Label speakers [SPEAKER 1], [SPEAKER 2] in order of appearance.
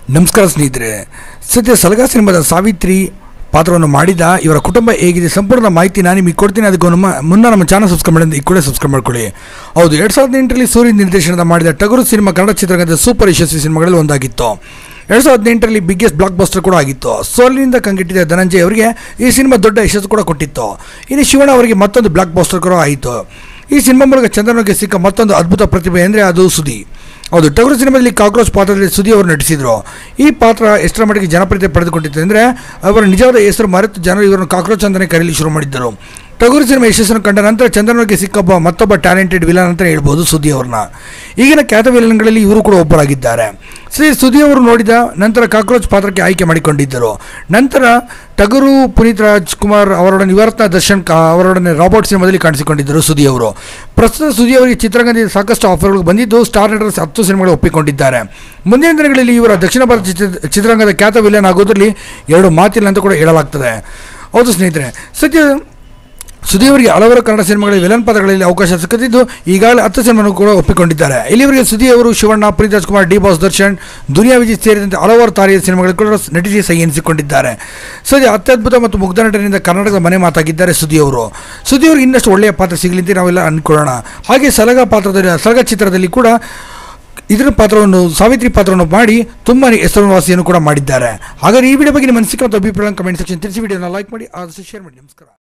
[SPEAKER 1] ನಮಸ್ಕಾರ ಸ್ನೇಹಿತರೆ ಸದ್ಯ ಸಲಗಾ ಸಿನಿಮಾದ ಸಾವಿತ್ರಿ ಪಾತ್ರವನ್ನು ಮಾಡಿದ ಇವರ ಕುಟುಂಬ ಹೇಗಿದೆ ಸಂಪೂರ್ಣ ಮಾಹಿತಿ ನಾನು ನಿಮಗೆ ಕೊಡ್ತೀನಿ ಅದಕ್ಕೂ ನಮ್ಮ ಮುನ್ನ ನಮ್ಮ ಚಾನಲ್ ಸಬ್ಸ್ಕ್ರೈಬ್ ಮಾಡಿ ಈ ಕೂಡ ಸಬ್ಸ್ಕ್ರೈಬ್ ಮಾಡ್ಕೊಳ್ಳಿ ಹೌದು ಎರಡು ಸಾವಿರದ ಎಂಟರಲ್ಲಿ ಸೂರ್ಯ ನಿರ್ದೇಶನದ ಮಾಡಿದ ಟಗರು ಸಿನಿಮಾ ಕನ್ನಡ ಚಿತ್ರರಂಗದ ಸೂಪರ್ ಯಶಸ್ವಿ ಸಿನಿಮಾಗಳಲ್ಲಿ ಒಂದಾಗಿತ್ತು ಎರಡು ಸಾವಿರದ ಹದಿನೆಂಟರಲ್ಲಿ ಬಿಗ್ಗೆಸ್ಟ್ ಬ್ಲಾಕ್ ಬಸ್ಟರ್ ಕೂಡ ಆಗಿತ್ತು ಸೋಲಿನಿಂದ ಕಂಗೆಟ್ಟಿದ್ದ ಧನಂಜಯ್ ಅವರಿಗೆ ಈ ಸಿನಿಮಾ ದೊಡ್ಡ ಯಶಸ್ಸು ಕೂಡ ಕೊಟ್ಟಿತ್ತು ಇನ್ನು ಶಿವಣ್ಣ ಅವರಿಗೆ ಮತ್ತೊಂದು ಬ್ಲಾಕ್ ಬಸ್ಟರ್ ಕೂಡ ಆಯಿತು ಈ ಸಿನಿಮಾ ಮೂಲಕ ಚಂದ್ರನಿಗೆ ಸಿಕ್ಕ ಮತ್ತೊಂದು ಅದ್ಭುತ ಪ್ರತಿಭೆ ಅಂದರೆ ಅದು ಸುದಿ ಹೌದು ಟಗರು ಸಿನಿಮಾದಲ್ಲಿ ಕಾಕ್ರೋಚ್ ಪಾತ್ರದಲ್ಲಿ ಸುದಿ ಅವರು ನಟಿಸಿದರು ಈ ಪಾತ್ರ ಎಷ್ಟರ ಮಟ್ಟಿಗೆ ಜನಪ್ರಿಯತೆ ಪಡೆದುಕೊಂಡಿತ್ತು ಅಂದರೆ ಅವರ ನಿಜವಾದ ಹೆಸರು ಮರೆತು ಜನರು ಇವರನ್ನು ಕಾಕ್ರೋಚ್ ಅಂತಲೇ ಕರೆಯಲು ಶುರು ಮಾಡಿದ್ದರು ಟಗರು ಸಿನಿಮಾ ಯಶಸ್ಸನ್ನು ಕಂಡ ನಂತರ ಚಂದ್ರನಿಗೆ ಸಿಕ್ಕೊಬ್ಬ ಮತ್ತೊಬ್ಬ ಟ್ಯಾಲೆಂಟೆಡ್ ವಿಲನ್ ಅಂತ ಹೇಳ್ಬೋದು ಸುದ್ದಿ ಅವ್ರನ್ನ ಈಗಿನ ಖ್ಯಾತ ವಿಲನ್ಗಳಲ್ಲಿ ಇವರು ಕೂಡ ಒಬ್ಬರಾಗಿದ್ದಾರೆ ಶ್ರೀ ಸುದಿ ಅವರು ನೋಡಿದ ನಂತರ ಕಾಕ್ರೋಚ್ ಪಾತ್ರಕ್ಕೆ ಆಯ್ಕೆ ಮಾಡಿಕೊಂಡಿದ್ದರು ನಂತರ ಟಗರು ಪುನೀತ್ ರಾಜ್ಕುಮಾರ್ ಅವರೊಡನೆ ನಿವರ್ತ ದರ್ಶನ್ ಕಾ ಅವರೊಡನೆ ರಾಬರ್ಟ್ ಸಿನಿಮಾದಲ್ಲಿ ಕಾಣಿಸಿಕೊಂಡಿದ್ದರು ಸುದಿ ಅವರು ಪ್ರಸ್ತುತ ಸುದಿ ಅವರಿಗೆ ಚಿತ್ರರಂಗದಿಂದ ಸಾಕಷ್ಟು ಆಫರ್ಗಳು ಬಂದಿದ್ದು ಸ್ಟಾರ್ ನಟರ್ಸ್ ಹತ್ತು ಸಿನಿಮಾಗಳು ಒಪ್ಪಿಕೊಂಡಿದ್ದಾರೆ ಮುಂದಿನ ದಿನಗಳಲ್ಲಿ ಇವರ ದಕ್ಷಿಣ ಭಾರತ ಚಿತ್ರ ಚಿತ್ರರಂಗದ ಖ್ಯಾತ ವಿಲನ್ ಆಗೋದ್ರಲ್ಲಿ ಎರಡು ಮಾತಿಲ್ಲ ಅಂತ ಕೂಡ ಹೇಳಲಾಗ್ತದೆ ಹೌದು ಸ್ನೇಹಿತರೆ ಸದ್ಯ ಸುದೀವರಿಗೆ ಹಲವಾರು ಕನ್ನಡ ಸಿನಿಮಾಗಳಲ್ಲಿ ವಿಲನ್ ಪದಗಳಲ್ಲಿ ಅವಕಾಶ ಸಿಕ್ಕುತ್ತಿದ್ದು ಈಗಾಗಲೇ ಹತ್ತು ಸಿನಿಮಾನು ಕೂಡ ಒಪ್ಪಿಕೊಂಡಿದ್ದಾರೆ ಇಲ್ಲಿವರೆಗೆ ಸುದಿ ಅವರು ಶಿವಣ್ಣ ಪ್ರೀತ್ ರಾಜ್ಕುಮಾರ್ ಡಿ ಬಾಸ್ ದರ್ಶನ್ ದುನಿಯಾ ವಿಜಯ್ ಸೇರಿದಂತೆ ಹಲವಾರು ತಾರೆಯ ಸಿನಿಮಾಗಳು ಕೂಡ ನಟಿಸಿ ಸಹಿ ಎನಿಸಿಕೊಂಡಿದ್ದಾರೆ ಸದ್ಯ ಅತ್ಯದ್ಭುತ ಮತ್ತು ಮುಗ್ಧ ನಟನಿಂದ ಕರ್ನಾಟಕದ ಮನೆ ಮಾತಾಗಿದ್ದಾರೆ ಸುದಿ ಅವರು ಸುದಿ ಅವರಿಗೆ ಇನ್ನಷ್ಟು ಒಳ್ಳೆಯ ಪಾತ್ರ ಸಿಗಲಿ ಅಂತ ನಾವೆಲ್ಲ ಅಂದ್ಕೊಳ್ಳೋಣ ಹಾಗೆ ಸಲಗ ಪಾತ್ರದಲ್ಲಿ ಸಲಗ ಚಿತ್ರದಲ್ಲಿ ಕೂಡ ಇದರ ಪಾತ್ರವನ್ನು ಸಾವಿತ್ರಿ ಪಾತ್ರವನ್ನು ಮಾಡಿ ತುಂಬಾ ಹೆಸರುವಾಸಿಯನ್ನು ಕೂಡ ಮಾಡಿದ್ದಾರೆ ಹಾಗಾದ್ರೆ ಈ ವಿಡಿಯೋ ಬಗ್ಗೆ ನಿಮ್ಮ ಅನಿಸಿಕೆ ಮತ್ತು ಅಭಿಪ್ರಾಯ ಕಮೆಂಟ್ ಸೆಕ್ಷನ್ ತಿಳಿಸಿ ವಿಡಿಯೋನ ಲೈಕ್ ಮಾಡಿ ಆದಷ್ಟು ಶೇರ್ ಮಾಡಿ ನಮಸ್ಕಾರ